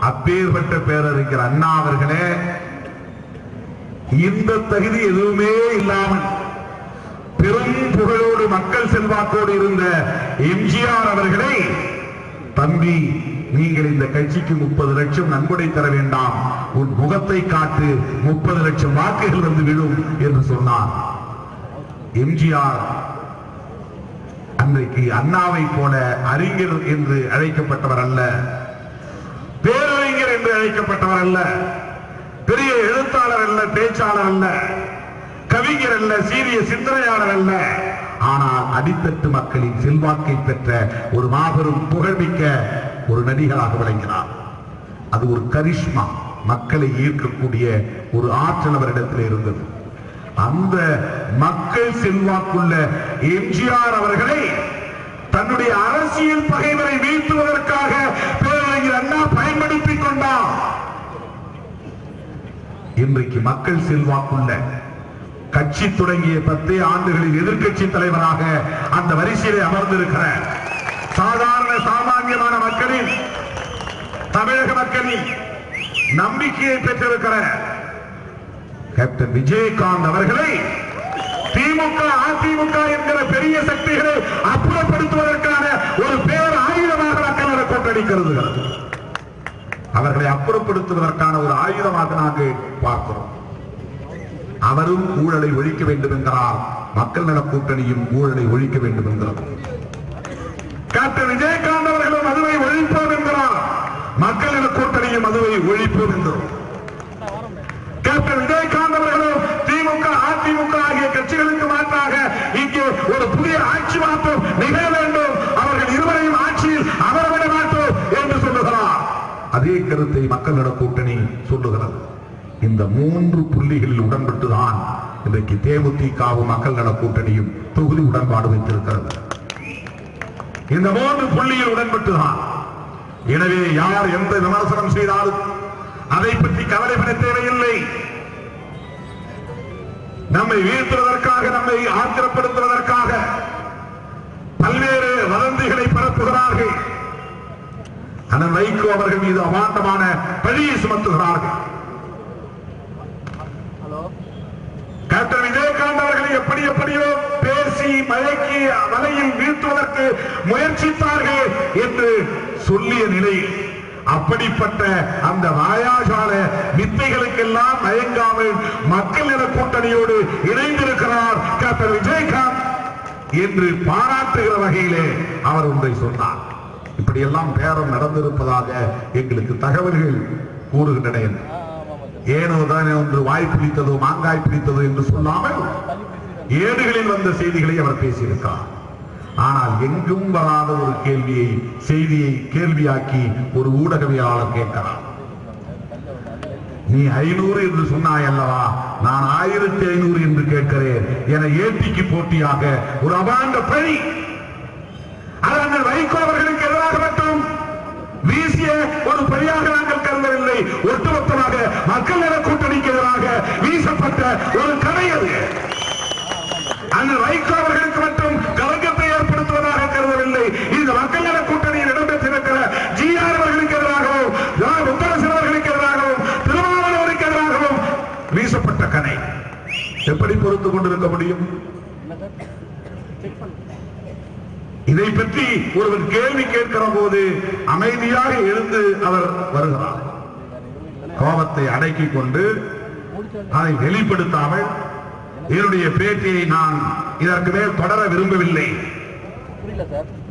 அப்பேற்பட்ட பேரறிஞர் அண்ணா அவர்களே இந்த தகுதி எதுவுமே இல்லாமல் பெரும் புகழோடு மக்கள் செல்வாக்கோடு இருந்த எம்ஜிஆர் அவர்களை தம்பி நீங்கள் இந்த கட்சிக்கு முப்பது லட்சம் நன்கொடை தர வேண்டாம் உன் முகத்தை காட்டு முப்பது லட்சம் வாக்குகள் வந்து விழும் என்று சொன்னார் எம்ஜிஆர் அன்றைக்கு அண்ணாவை போல அறிஞர் என்று அழைக்கப்பட்டவர் அல்ல பேரறிஞர் என்று அழைக்கப்பட்டவர் அல்ல பெரிய எழுத்தாளர் அல்ல பேச்சாளர் அல்ல கவிஞர் அல்ல சீரிய சிந்தனையாளர் அல்ல ஆனால் அடித்தட்டு மக்களின் செல்வாக்கை பெற்ற ஒரு மாபெரும் புகழ்மிக்க ஒரு நடிகராக விளங்கினார் அது ஒரு கரிஷ்மா மக்களை ஈர்க்கக்கூடிய ஒரு ஆற்றல் அவரிடத்தில் இருந்தது அந்த மக்கள் செல்வாக்குள்ள எம்ஜிஆர் அவர்களை தன்னுடைய அரசியல் பகைவரை வீழ்த்துவதற்காக பேரறிஞர் அண்ணா பயன்படுத்திக் கொண்டார் இன்றைக்கு மக்கள் செல்வாக்குள்ள கட்சி தொடங்கிய பத்தே ஆண்டுகளில் எதிர்க்கட்சி தலைவராக அந்த வரிசையிலே அமர்ந்திருக்கிற சாதாரண சாமானியமான மக்களின் தமிழக மக்களின் நம்பிக்கையை பெற்றிருக்கிற கேப்டன் விஜயகாந்த் அவர்களை திமுக அதிமுக என்கிற பெரிய சக்திகளை அப்புறப்படுத்துவதற்கான ஒரு பேர் ஆயுதமாக மக்கள் கூட்டணி கருதுகிறது அவர்களை அப்புறப்படுத்துவதற்கான ஒரு ஆயுதமாக நாங்கள் பார்க்கிறோம் அவரும் ஊழலை ஒழிக்க வேண்டும் என்கிறார் மக்கள் நல கூட்டணியும் ஊழலை ஒழிக்க வேண்டும் என்கிறது கேப்டன் விஜயகாந்த் அவர்களும் மதுவை ஒழிப்போம் என்கிறார் மக்கள் நல கூட்டணியும் மதுவை ஒழிப்போம் என்கிறோம் கேப்டன் விஜயகாந்த் அவர்களும் திமுக அதிமுக ஆகிய கட்சிகளுக்கு மாற்றாக இங்கே ஒரு புதிய ஆட்சி மாற்றம் நிகழ வேண்டும் அவர்கள் இருவரையும் ஆட்சியில் அமரவிட மாட்டோம் என்று சொல்லுகிறார் அதே கருத்தை மக்கள் நல கூட்டணி சொல்லுகிறது இந்த மூன்று புள்ளிகளில் உடன்பட்டுதான் இன்றைக்கு தேமுதிகவும் மக்கள் நல கூட்டணியும் தொகுதி உடன்பாடு வைத்திருக்கிறது இந்த மூன்று புள்ளியில் உடன்பட்டுதான் எனவே யார் எந்த விமர்சனம் செய்தாலும் அதை பற்றி கவலைப்பட தேவையில்லை நம்மை வீழ்த்துவதற்காக நம்மை ஆத்திரப்படுத்துவதற்காக பல்வேறு வதந்திகளை பரப்புகிறார்கள் அண்ணன் வைகோ அவர்கள் மீது அபாண்டமான பழியை சுமத்துகிறார்கள் கேப்டன் விஜயகாந்த் அவர்களை எப்படி எப்படியோ பேசி மயக்கி வலையில் வீழ்த்துவதற்கு முயற்சித்தார்கள் என்று சொல்லிய நிலையில் அப்படிப்பட்ட அந்த மாயாஜால வித்தைகளுக்கெல்லாம் மயங்காமல் மக்கள் நல கூட்டணியோடு இணைந்திருக்கிறார் கேப்டன் விஜயகாந்த் என்று பாராட்டுகிற வகையிலே அவர் ஒன்றை சொன்னார் இப்படியெல்லாம் பேரம் நடந்திருப்பதாக எங்களுக்கு தகவல்கள் கூறுகின்றன என்று. ஏனோ தானே ஒன்று வாய் பிடித்ததோ மாங்காய் பிடித்ததோ என்று சொல்லாமல் ஏடுகளில் வந்த செய்திகளை அவர் பேசியிருக்கிறார் ஆனால் எங்கும் வராத ஒரு கேள்வியை செய்தியை கேள்வியாக்கி ஒரு ஊடகவியலாளர் கேட்கிறார் நீ ஐநூறு என்று சொன்னாய் அல்லவா நான் ஆயிரத்தி ஐநூறு என்று கேட்கிறேன் என ஏட்டிக்கு போட்டியாக ஒரு அபாண்ட பழி அது அந்த வைகோ அவர்களுக்கு எதிராக மட்டும் வீசிய ஒரு பழியாக நாங்கள் கருதவில்லை ஒட்டுமொத்தமாக மக்கள் நல கூட்டணிக்கு எதிராக வீசப்பட்ட ஒரு கதை அது அந்த வைகோ அவர்களுக்கு மட்டும் கலங்கத்தை ஏற்படுத்துவதாக கருதவில்லை இந்த மக்கள் நல கூட்டணியில் இடம்பெற்றிருக்கிற ஜிஆர் அவர்களுக்கு எதிராகவும் ரா- முத்தரசன் அவர்களுக்கு எதிராகவும் திருமாவளவருக்கு எதிராகவும் வீசப்பட்ட கதை எப்படி பொறுத்துக் கொண்டிருக்க முடியும் இதை பற்றி ஒருவர் கேள்வி கேட்கிற போது அமைதியாக எழுந்து அவர் வருகிறார் கோபத்தை அடக்கிக் கொண்டு அதை வெளிப்படுத்தாமல் என்னுடைய பேட்டியை நான் இதற்கு மேல் தொடர விரும்பவில்லை புரியல சார்